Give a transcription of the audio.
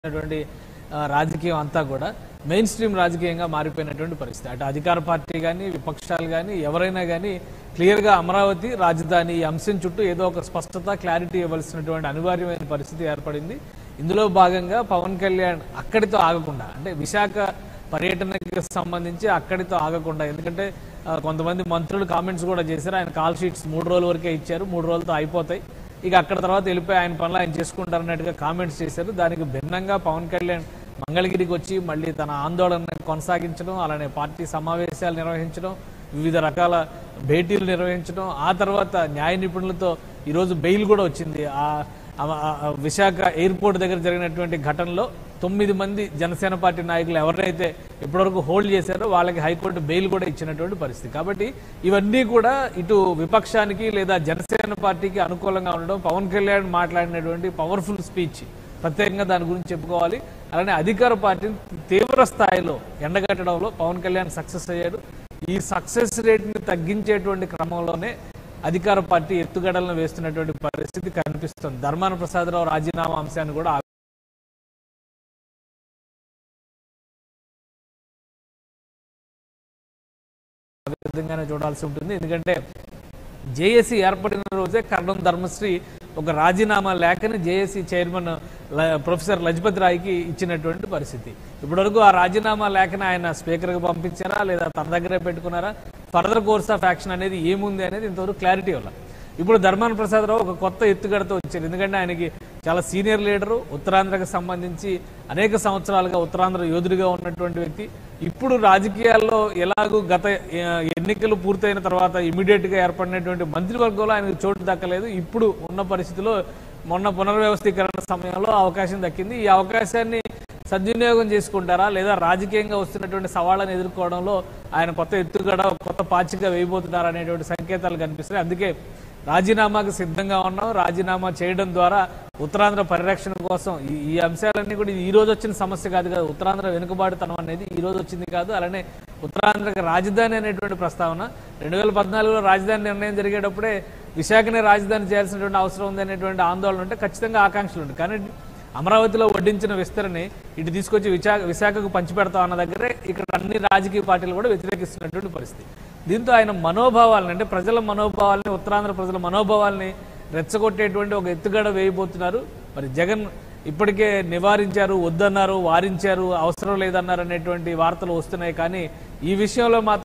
ఉన్నటువంటి ఆ, రాజకీయం అంతా కూడా మెయిన్ స్ట్రీమ్ రాజకీయంగా మారిపోయినటువంటి పరిస్థితి అటు అధికార పార్టీ కానీ విపక్షాలు కానీ ఎవరైనా కానీ క్లియర్గా అమరావతి రాజధాని ఈ అంశం చుట్టూ ఏదో ఒక స్పష్టత క్లారిటీ ఇవ్వాల్సినటువంటి అనివార్యమైన పరిస్థితి ఏర్పడింది ఇందులో భాగంగా పవన్ కళ్యాణ్ అక్కడితో ఆగకుండా అంటే విశాఖ పర్యటనకి సంబంధించి అక్కడితో ఆగకుండా ఎందుకంటే ఆ, కొంతమంది మంత్రులు కామెంట్స్ కూడా చేశారు ఆయన కాల్ షీట్స్ మూడు రోజుల వరకే ఇచ్చారు మూడు రోజులతో అయిపోతాయి ఇక అక్కడ తర్వాత వెళ్ళిపోయి ఆయన పనులు ఆయన చేసుకుంటారు అన్నట్టుగా కామెంట్స్ చేశారు దానికి భిన్నంగా పవన్ కళ్యాణ్ మంగళగిరికి వచ్చి మళ్ళీ తన ఆందోళన కొనసాగించడం అలానే పార్టీ సమావేశాలు నిర్వహించడం వివిధ రకాల భేటీలు నిర్వహించడం ఆ తర్వాత న్యాయ నిపుణులతో ఈరోజు బెయిల్ కూడా వచ్చింది ఆ ఆ- ఆ- ఆ విశాఖ ఎయిర్పోర్ట్ దగ్గర జరిగినటువంటి ఘటనలో తొమ్మిది మంది జనసేన పార్టీ నాయకులు ఎవరైతే ఇప్పటివరకు హోల్డ్ చేశారో వాళ్ళకి హైకోర్టు బెయిల్ కూడా ఇచ్చినటువంటి పరిస్థితి కాబట్టి ఇవన్నీ కూడా ఇటు విపక్షానికి లేదా జనసేన పార్టీకి అనుకూలంగా ఉండడం పవన్ కళ్యాణ్ మాట్లాడినటువంటి పవర్ఫుల్ స్పీచ్ ప్రత్యేకంగా దాని గురించి చెప్పుకోవాలి అలానే అధికార పార్టీని తీవ్ర స్థాయిలో ఎండగట్టడంలో పవన్ కళ్యాణ్ సక్సెస్ అయ్యాడు ఈ సక్సెస్ రేట్ని తగ్గించేటువంటి క్రమంలోనే అధికార పార్టీ ఎత్తుగడలను వేస్తున్నటువంటి పరిస్థితి కనిపిస్తుంది ధర్మాన ప్రసాదరావు రాజీనామా అంశాన్ని కూడా ఆ విధంగానే చూడాల్సి ఉంటుంది ఎందుకంటే జేఏసీ ఏర్పడిన రోజే కర్ణం ధర్మశ్రీ ఒక రాజీనామా లేఖని జేఏసీ చైర్మన్ ల- ప్రొఫెసర్ లజపతి రాయ్కి ఇచ్చినటువంటి పరిస్థితి ఇప్పటివరకు ఆ రాజీనామా లేఖని ఆయన స్పీకర్కి పంపించారా లేదా తన దగ్గరే పెట్టుకున్నారా ఫర్దర్ కోర్స్ ఆఫ్ యాక్షన్ అనేది ఏముంది అనేది ఇంతవరకు క్లారిటీ ఇవ్వాలి ఇప్పుడు ధర్మాన ప్రసాదరావు ఒక కొత్త ఎత్తుగడతో వచ్చారు ఎందుకంటే ఆయనకి చాలా సీనియర్ లీడరు ఉత్తరాంధ్రకు సంబంధించి అనేక సంవత్సరాలుగా ఉత్తరాంధ్ర యోధుడిగా ఉన్నటువంటి వ్యక్తి ఇప్పుడు రాజకీయాల్లో ఎలాగూ గత ఆ, ఎన్నికలు పూర్తయిన తర్వాత ఇమీడియట్ గా ఏర్పడినటువంటి మంత్రివర్గంలో ఆయనకు చోటు దక్కలేదు ఇప్పుడు ఉన్న పరిస్థితిలో మొన్న పునర్వ్యవస్థీకరణ సమయంలో అవకాశం దక్కింది ఈ అవకాశాన్ని సద్వినియోగం చేసుకుంటారా లేదా రాజకీయంగా వస్తున్నటువంటి సవాళ్ళను ఎదుర్కోవడంలో ఆయన కొత్త ఎత్తుగడ కొత్త పాచిక వేయబోతున్నారా అనేటువంటి సంకేతాలు కనిపిస్తున్నాయి అందుకే రాజీనామాకు సిద్ధంగా ఉన్నాం రాజీనామా చేయడం ద్వారా ఉత్తరాంధ్ర పరిరక్షణ కోసం ఈ ఈ అంశాలన్నీ కూడా ఇది ఈ రోజు వచ్చిన సమస్య కాదు కదా ఉత్తరాంధ్ర వెనుకబాటుతనం అనేది ఈ రోజు వచ్చింది కాదు అలానే ఉత్తరాంధ్రకి రాజధాని అనేటువంటి ప్రస్తావన రెండు వేల పద్నాలుగులో రాజధాని నిర్ణయం జరిగేటప్పుడే విశాఖనే రాజధాని చేయాల్సినటువంటి అవసరం ఉంది అనేటువంటి ఆందోళన ఉంటే ఖచ్చితంగా ఆకాంక్షలు ఉంటాయి కానీ అమరావతిలో వడ్డించిన విస్తరణని ఇటు తీసుకొచ్చి విశాఖ విశాఖకు పంచిపెడతాం అన్న దగ్గరే ఇక్కడ అన్ని రాజకీయ పార్టీలు కూడా వ్యతిరేకిస్తున్నటువంటి పరిస్థితి దీంతో ఆయన మనోభావాలను అంటే ప్రజల మనోభావాల్ని ఉత్తరాంధ్ర ప్రజల మనోభావాల్ని రెచ్చగొట్టేటువంటి ఒక ఎత్తుగడ వేయబోతున్నారు మరి జగన్ ఇప్పటికే నివారించారు వద్దన్నారు వారించారు అవసరం లేదన్నారు అనేటువంటి వార్తలు వస్తున్నాయి కానీ ఈ విషయంలో మాత్రం